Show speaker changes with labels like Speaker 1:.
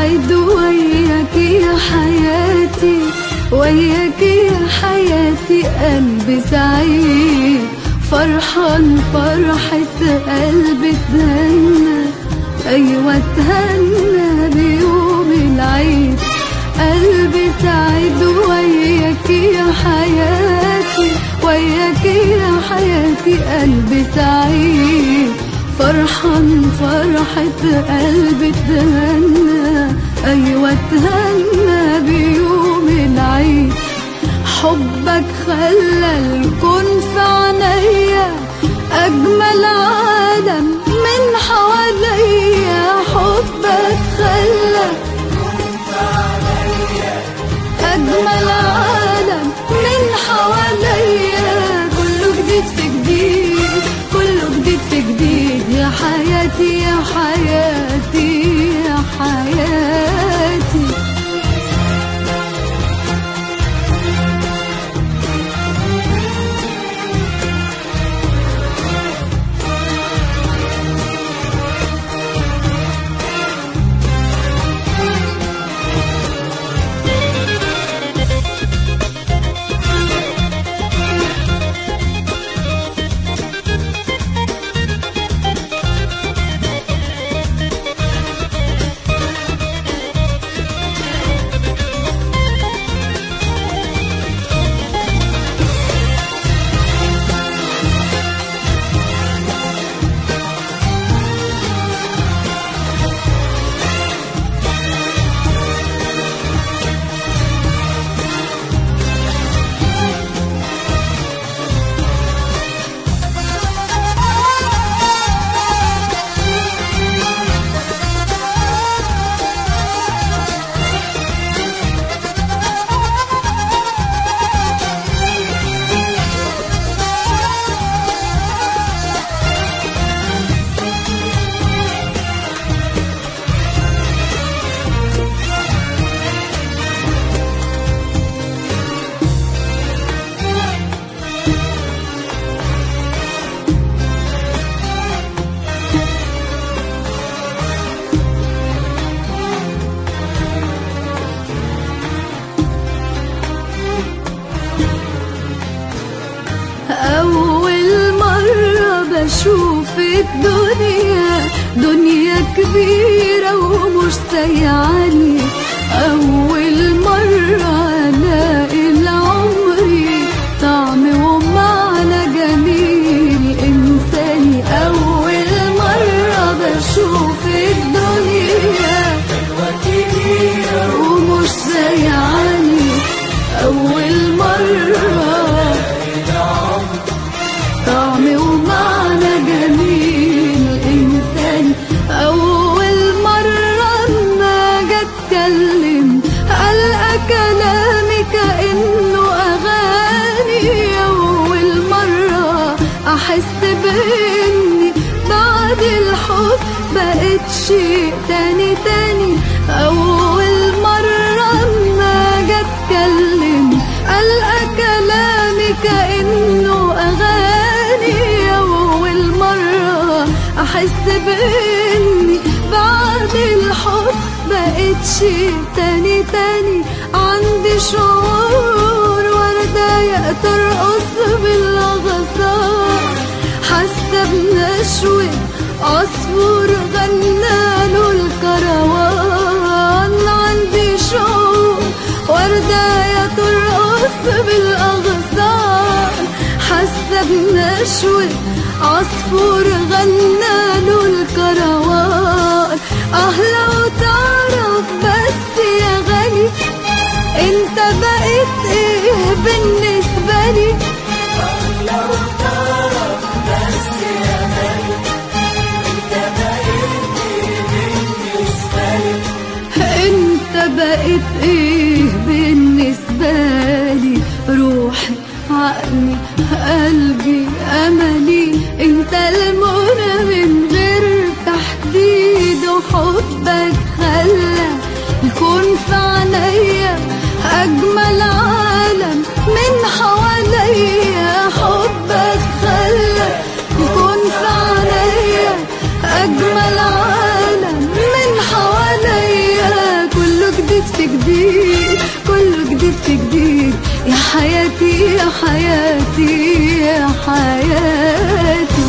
Speaker 1: سعيد وياك يا حياتي وياك يا حياتي قلبي سعيد فرحان فرحة قلبي اتهنى أيوة اتهنى بيوم العيد قلبي سعيد وياك يا حياتي وياك يا حياتي قلبي سعيد فرحان فرحة قلبي اتهنى أيوة اتهنى بيوم العيد حبك خلى الكون في عينيا أجمل عالم من حواليا حبك خلى أجمل عالم من حواليا كله جديد في جديد كله جديد في جديد يا حياتي يا حياتي يا حياتي أول مرة بشوف الدنيا دنيا كبيرة ومش سيعاني أول مرة ألاقي لعمري طعم ومعنى جميل إنساني أول مرة بشوف الدنيا ومش سيعاني أول مرة طعم ومعنى جميل إنسان أول مرة ما جا أتكلم ألقى كلامي كأنه أغاني أول مرة أحس بإني بعد الحب بقيت شيء تاني تاني أول مرة ما جا أتكلم ألقى كلامي كأنه أغاني أول مرة أحس بإني بعد الحب بقيت شيء تاني تاني عندي شعور وردة ترقص بالأغصان حاسة بنشوة عصفور غناله الكروان عندي شعور وردة ترقص بالأغصان حاسة بنشوة عصفور غناله الكروان اه لو تعرف بس يا غالي انت بقيت ايه بالنسبة لي انت بقيت ايه بالنسبة لي روحي عقلي قلبي املي انت المنى من غير تحديد وحبك خلى الكون في عينيا اجمل عالم من حوالي حياتي يا حياتي يا حياتي